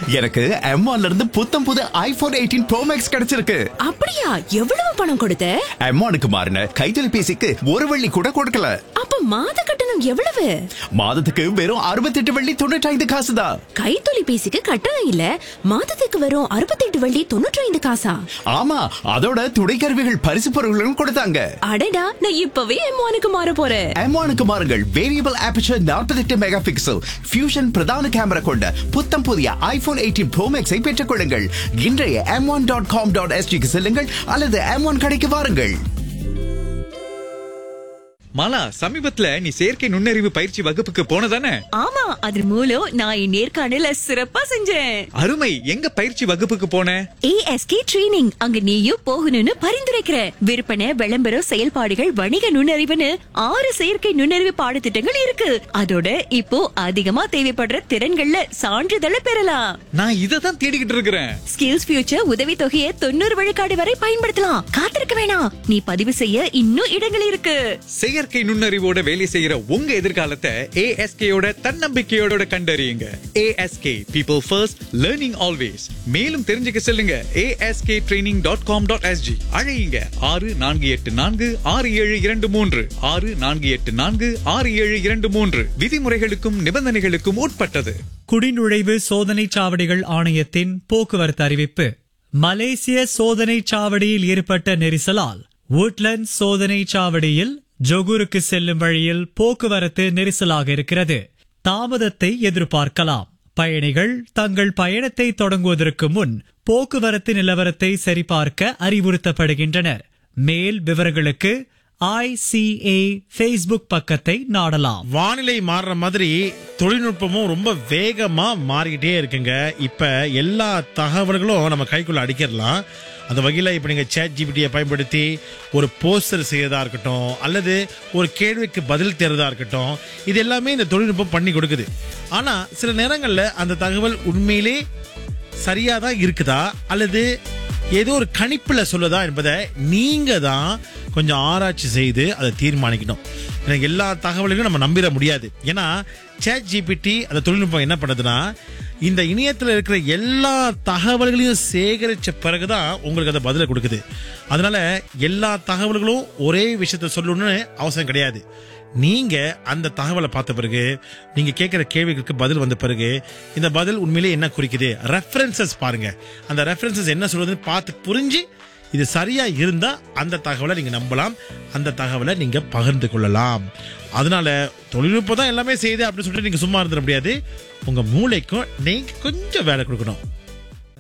எனக்கு M1ல இருந்து புத்தம் புது ஐபோன் எயிட்டீன் ப்ரோ மேக்ஸ் கிடைச்சிருக்கு அப்படியா எவ்வளவு பணம் கொடுத்த M1க்கு மாறின கைத்தொலைபேசிக்கு ஒரு வெள்ளி கூட கொடுக்கல அப்ப மாத கட்டணம் எவ்வளவு மாதத்துக்கு வெறும் அறுபத்தெட்டு வெள்ளி தொண்ணூற்றி ஐந்து காசு தான் கைத்தொலைபேசிக்கு கட்டணம் இல்ல மாதத்துக்கு வரும் அறுபத்தெட்டு வள்ளி தொண்ணூற்றி ஐந்து காசா ஆமா அதோட துணைக்கருவிகள் பரிசு பொருள்களும் கொடுத்தாங்க அடடா நான் இப்பவே எம்மானுக்கு மாற போறேன் M1க்கு மாறுங்கள் variable aperture 48 mega pixel fusion பிரதான கேமரா கொண்ட புத்தம் புதிய ஐபோன் எயிட்டீன் ப்ரோ மேக்ஸை பெற்றுக் கொள்ளுங்கள் இன்றைய M one dot com dot எஸ்டிக்கு செல்லுங்கள் அல்லது எம் ஒன் கடைக்கு வாருங்கள் மாலா சமீபத்துல நீ செயற்கை நுண்ணறிவு பயிற்சி வகுப்புக்கு போனதானே ஆமா அது மூலம் நான் என் நேர்காணல சிறப்பா செஞ்சேன் அருமை எங்க பயிற்சி வகுப்புக்கு போன ஏஎஸ்கே ட்ரெய்னிங் அங்க நீயும் போகணும்னு பரிந்துரைக்கிற விற்பனை விளம்பரம் செயல்பாடுகள் வணிக நுண்ணறிவுன்னு ஆறு செயற்கை நுண்ணறிவு பாடத்திட்டங்கள் இருக்கு அதோட இப்போ அதிகமா தேவைப்படுற திறன்கள்ல சான்றிதழை பெறலாம் நான் இதை தான் தேடிக்கிட்டு இருக்கிறேன் ஸ்கில்ஸ் ஃபியூச்சர் உதவி தொகையை தொண்ணூறு விழுக்காடு வரை பயன்படுத்தலாம் காத்திருக்க வேணாம் நீ பதிவு செய்ய இன்னும் இடங்கள் இருக்கு செயற்கை நுண்ணறிவோட வேலை செய்யற உங்க எதிர்காலத்தை ஏஎஸ்கேயோட தன்னம்பிக்கையோட கண்டறியுங்க ASK people first learning always மேலும் தெரிஞ்சுக்க செல்லுங்க ASK training dot com dot SG அழையுங்க ஆறு நான்கு எட்டு நான்கு ஆறு ஏழு இரண்டு மூன்று ஆறு நான்கு எட்டு நான்கு ஆறு ஏழு இரண்டு மூன்று விதிமுறைகளுக்கும் நிபந்தனைகளுக்கும் உட்பட்டது குடிநுழைவு சோதனைச் சாவடிகள் ஆணையத்தின் போக்குவரத்து அறிவிப்பு மலேசிய சோதனைச் சாவடியில் ஏற்பட்ட நெரிசலால் woodland சோதனைச் சாவடியில் ஜொகூருக்கு செல்லும் வழியில் போக்குவரத்து நெரிசலாக இருக்கிறது தாமதத்தை எதிர்பார்க்கலாம் பயணிகள் தங்கள் பயணத்தை தொடங்குவதற்கு முன் போக்குவரத்து நிலவரத்தை சரிபார்க்க அறிவுறுத்தப்படுகின்றனர் மேல் விவரங்களுக்கு ஐசிஏ ஃபேஸ்புக் பக்கத்தை நாடலாம் வானிலை மாறுற மாதிரி தொழில்நுட்பமும் ரொம்ப வேகமா மாறிக்கிட்டே இருக்குங்க இப்ப எல்லா தகவல்களும் நம்ம கைக்குள்ள அடிக்கிடலாம் அந்த வகையில் இப்போ நீங்கள் சேட் ஜிபிடியை பயன்படுத்தி ஒரு போஸ்டர் செய்யறதா இருக்கட்டும் அல்லது ஒரு கேள்விக்கு பதில் தேர்றதா இருக்கட்டும் இது எல்லாமே இந்த தொழில்நுட்பம் பண்ணி கொடுக்குது ஆனால் சில நேரங்களில் அந்த தகவல் உண்மையிலே சரியா தான் இருக்குதா அல்லது ஏதோ ஒரு கணிப்புல சொல்லுதா என்பதை நீங்க தான் கொஞ்சம் ஆராய்ச்சி செய்து அதை தீர்மானிக்கணும் ஏன்னா எல்லா தகவல்களையும் நம்ம நம்பிட முடியாது ஏன்னா சேட் ஜிபிடி அந்த தொழில்நுட்பம் என்ன பண்ணுதுன்னா இந்த இணையத்தில் இருக்கிற எல்லா தகவல்களையும் சேகரிச்ச பிறகுதான் உங்களுக்கு அந்த பதிலை கொடுக்குது அதனால எல்லா தகவல்களும் ஒரே விஷயத்த சொல்லணும்னு அவசியம் கிடையாது நீங்க அந்த தகவலை பார்த்த பிறகு நீங்க கேட்கிற கேள்விகளுக்கு பதில் வந்த பிறகு இந்த பதில் உண்மையிலே என்ன குறிக்குது ரெஃபரன்சஸ் பாருங்க அந்த ரெஃபரன்சஸ் என்ன சொல்றதுன்னு பார்த்து புரிஞ்சு இது சரியா இருந்தா அந்த தகவலை நீங்க நம்பலாம் அந்த தகவலை நீங்க பகிர்ந்து கொள்ளலாம் அதனால தொழில்நுட்பம் தான் எல்லாமே செய்யுது அப்படின்னு சொல்லிட்டு நீங்க சும்மா இருந்துட முடியாது உங்க மூளைக்கும் நீங்க கொஞ்சம் வேலை கொடுக்கணும்